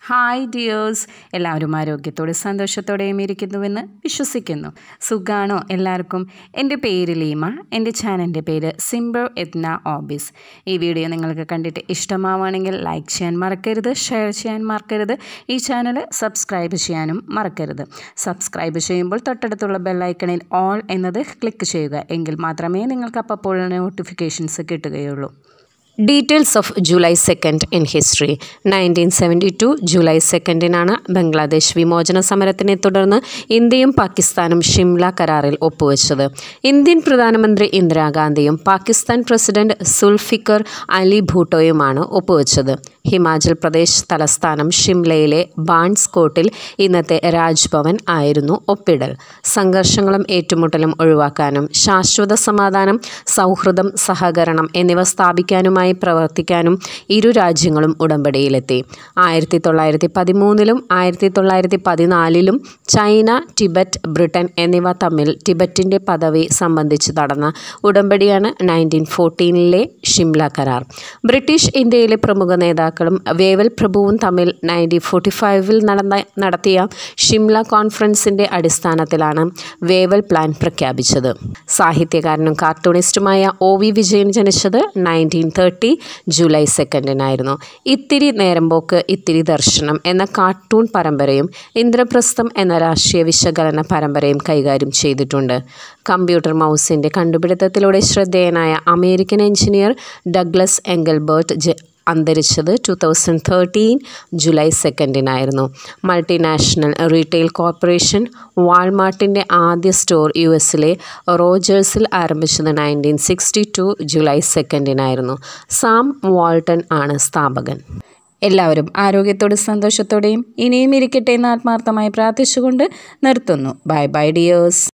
hi dears എല്ലാവരും ആരോഗ്യത്തോടെ സന്തോഷത്തോടെയും ഇരിക്കുന്നുവെന്ന് വിശ്വസിക്കുന്നു സുഖാണോ എല്ലാവർക്കും എൻ്റെ പേര് ലീമ എൻ്റെ ചാനലിൻ്റെ പേര് സിംബർ എത്ന ഓബീസ് ഈ വീഡിയോ നിങ്ങൾക്ക് കണ്ടിട്ട് ഇഷ്ടമാവുകയാണെങ്കിൽ ലൈക്ക് ചെയ്യാൻ മറക്കരുത് ഷെയർ ചെയ്യാൻ മറക്കരുത് ഈ ചാനൽ സബ്സ്ക്രൈബ് ചെയ്യാനും മറക്കരുത് സബ്സ്ക്രൈബ് ചെയ്യുമ്പോൾ തൊട്ടടുത്തുള്ള ബെല്ലൈക്കണിൽ ഓൾ എന്നത് ക്ലിക്ക് ചെയ്യുക എങ്കിൽ മാത്രമേ നിങ്ങൾക്ക് അപ്പോൾ നോട്ടിഫിക്കേഷൻസ് കിട്ടുകയുള്ളൂ details of July second in history nineteen seventy two July സെക്കൻഡിനാണ് ബംഗ്ലാദേശ് വിമോചന സമരത്തിനെ തുടർന്ന് ഇന്ത്യയും പാകിസ്ഥാനും ഷിംല കരാറിൽ ഒപ്പുവെച്ചത് ഇന്ത്യൻ പ്രധാനമന്ത്രി ഇന്ദിരാഗാന്ധിയും പാകിസ്ഥാൻ പ്രസിഡന്റ് സുൽഫിക്കർ അലി ഭൂട്ടോയുമാണ് ഒപ്പുവെച്ചത് ഹിമാചൽ പ്രദേശ് തലസ്ഥാനം ഷിംലയിലെ ബാൺസ് കോട്ടിൽ ഇന്നത്തെ രാജ്ഭവൻ ആയിരുന്നു ഒപ്പിടൽ സംഘർഷങ്ങളും ഏറ്റുമുട്ടലും ഒഴിവാക്കാനും ശാശ്വത സമാധാനം സൗഹൃദം സഹകരണം എന്നിവ സ്ഥാപിക്കാനുമായി പ്രവർത്തിക്കാനും ഇരു രാജ്യങ്ങളും ഉടമ്പടിയിലെത്തി ആയിരത്തി തൊള്ളായിരത്തി പതിമൂന്നിലും ആയിരത്തി തൊള്ളായിരത്തി പതിനാലിലും ചൈന ടിബറ്റ് ബ്രിട്ടൻ എന്നിവ തമ്മിൽ ടിബറ്റിൻ്റെ പദവി സംബന്ധിച്ച് നടന്ന ഉടമ്പടിയാണ് നയൻറ്റീൻ ഫോർട്ടീനിലെ ഷിംല കരാർ ബ്രിട്ടീഷ് ഇന്ത്യയിലെ പ്രമുഖ നേതാക്കളും വേവൽ പ്രഭുവും തമ്മിൽ നയൻറ്റീൻ ഫോർട്ടി ഫൈവിൽ നടന്ന നടത്തിയ ഷിംല കോൺഫറൻസിൻ്റെ അടിസ്ഥാനത്തിലാണ് വേവൽ പ്ലാൻ പ്രഖ്യാപിച്ചത് സാഹിത്യകാരനും കാർട്ടൂണിസ്റ്റുമായ ഒ വി വിജയൻ ജനിച്ചത് നയൻറ്റീൻ തേർട്ടി ജൂലൈ സെക്കൻഡിനായിരുന്നു ഇത്തിരി നേരമ്പോക്ക് ഇത്തിരി ദർശനം എന്ന കാർട്ടൂൺ പരമ്പരയും ഇന്ദ്രപ്രസ്ഥം എന്ന രാഷ്ട്രീയ വിശകലന പരമ്പരയും കൈകാര്യം ചെയ്തിട്ടുണ്ട് കമ്പ്യൂട്ടർ മൗസിൻ്റെ കണ്ടുപിടുത്തത്തിലൂടെ ശ്രദ്ധേയനായ American engineer Douglas Engelbart J അന്തരിച്ചത് ടു തൗസൻഡ് തേർട്ടീൻ ജൂലൈ സെക്കൻഡിനായിരുന്നു മൾട്ടിനാഷണൽ റീറ്റെയിൽ കോർപ്പറേഷൻ വാൾമാർട്ടിൻ്റെ ആദ്യ സ്റ്റോർ യു എസിലെ റോജേഴ്സിൽ ആരംഭിച്ചത് നയൻറ്റീൻ സിക്സ്റ്റി ടു ജൂലൈ സെക്കൻഡിനായിരുന്നു സാം വാൾട്ടൺ ആണ് സ്ഥാപകൻ എല്ലാവരും ആരോഗ്യത്തോടെ സന്തോഷത്തോടെയും ഇനിയും ഇരിക്കട്ടെ എന്ന് ആത്മാർത്ഥമായി പ്രാർത്ഥിച്ചുകൊണ്ട് നിർത്തുന്നു ബൈ ബൈ ഡിയേഴ്സ്